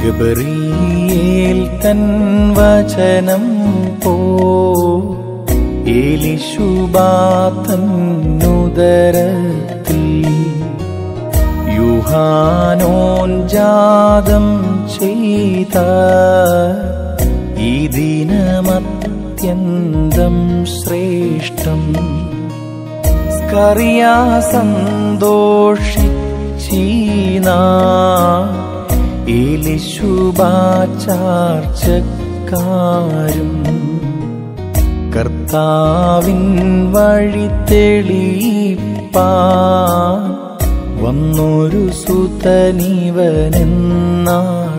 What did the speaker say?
ഗബറിയേൽ തൻ വചനം പോ ഏലിശുബാത്തന്നുദരത്തിൽ യുഹാനോൻ ജാതം ചെയ്ത ഈ ദിനമത്യന്തം ശ്രേഷ്ഠം സ്കറിയാ സന്തോഷിച്ചീന ഏലിശുബാചാർച്ചക്കാരും കർത്താവിൻ വഴി തെളിപ്പാ വന്നൊരു സുതനിവനെന്നാ